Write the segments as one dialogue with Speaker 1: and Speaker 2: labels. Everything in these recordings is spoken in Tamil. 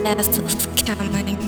Speaker 1: best is coming.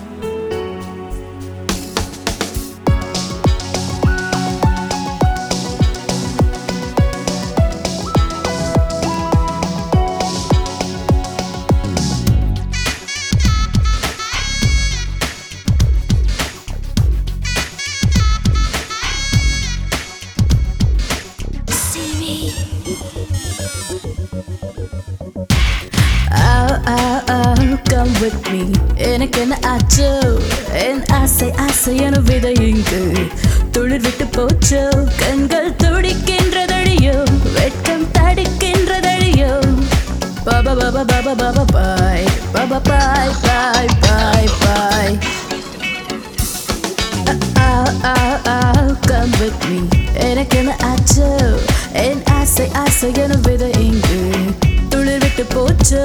Speaker 2: Oh, oh, oh, come with me எனக்கு என்ன ஆச்சோ என் ஆசை ஆசை என விதை இங்கு துளிர் விட்டு போச்சோ கண்கள் துடிக்கின்றதடியோ வெட்கம் தடிக்கின்றதடியோ பாபா பாபா பாபா பாபா பாய் பாபா பாய் பாய் பாய் பாய் Oh, oh, oh, come with me எனக்கு என்ன ஆச்சோ என் ஆசை ஆசை என விதை இங்கு துளிர் விட்டு போச்சோ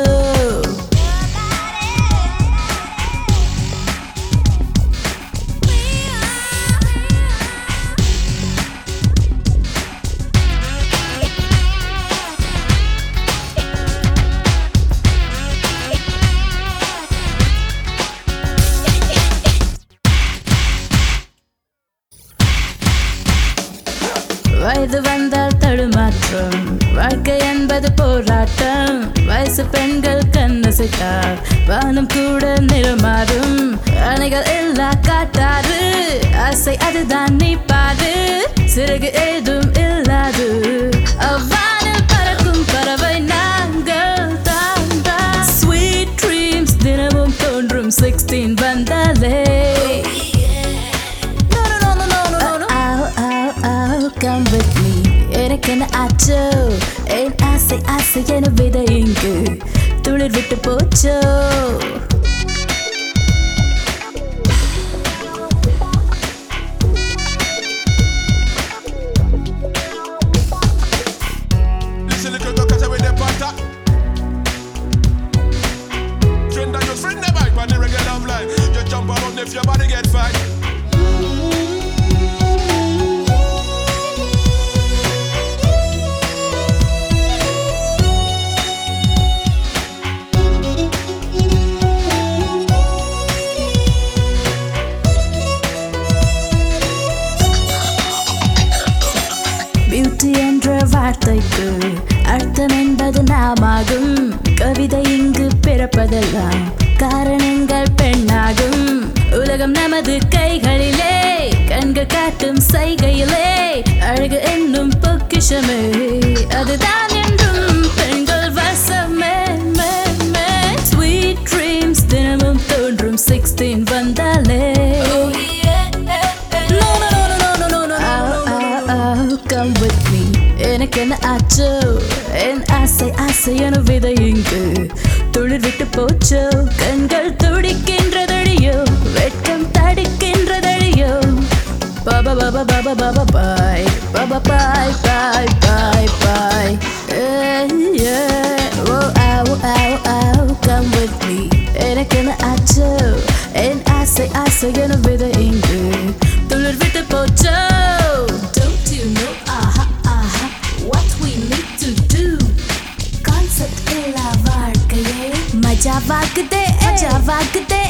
Speaker 2: வயது வந்தால் தடுமாற்றம் வாழ்க்கை என்பது போராட்டம் வயசு பெண்கள் கண்ணசைத்தால் வானம் கூட நிறமாறும் அணைகள் எல்லா காட்டாறு ஆசை அதுதான் நீ பாரு சிறகு ஏதும் இல்லாது அவ்வானில் பறக்கும் பறவை நாங்கள் தான் தான் ஸ்வீட் ட்ரீம்ஸ் தினமும் தோன்றும் சிக்ஸ்டீன் வந்தாலே No, no, no, no, no, no, no. Oh, oh, oh, come with me. எனக்கு என்ன ஆச்சோ என் ஆசை ஆசை என விதை இங்கு துளிர் விட்டு போச்சோ
Speaker 3: This little girl catch with the panta. Trend and your friend the bike on the regular love line. Just jump around if your body get fine.
Speaker 2: Beauty என்ற வார்த்தைக்கு அர்த்தம் என்பது நாமாகும் கவிதை இங்கு பிறப்பதெல்லாம் காரணங்கள் பெண்ணாகும் உலகம் நமது கைகளிலே கண்கள் காட்டும் சைகையிலே அழகு என்னும் பொக்கிஷமே அதுதான் என்றும் பெண்கள் வசமே மே, மே. Sweet dreams தினமும் தோன்றும் சிக்ஸ்டீன் வந்தாலே No, no, no, no, no, no, no, no, oh, oh, oh, come with me. எனக்கு என்ன ஆச்சோ என் ஆசை ஆசை என விதை இங்கு துளிர் விட்டு போச்சோ கண்கள் துடிக்கின்றதடியோ வெட்கம் தடிக்கின்றதடியோ பாபா பாபா பாபா பாபா பாய் பாபா பாய் பாய் பாய் பாய் ஓ ஆவ் ஆவ் ஆவ் கம் வித் மீ எனக்கு என்ன ஆச்சோ என் ஆசை ஆசை என விதை இங்கு துளிர் விட்டு போச்சோ Don't you know aha aha what we need to do concept இல்லா வாழ்க்கையே மஜா வாக்குதே மஜா வாக்குதே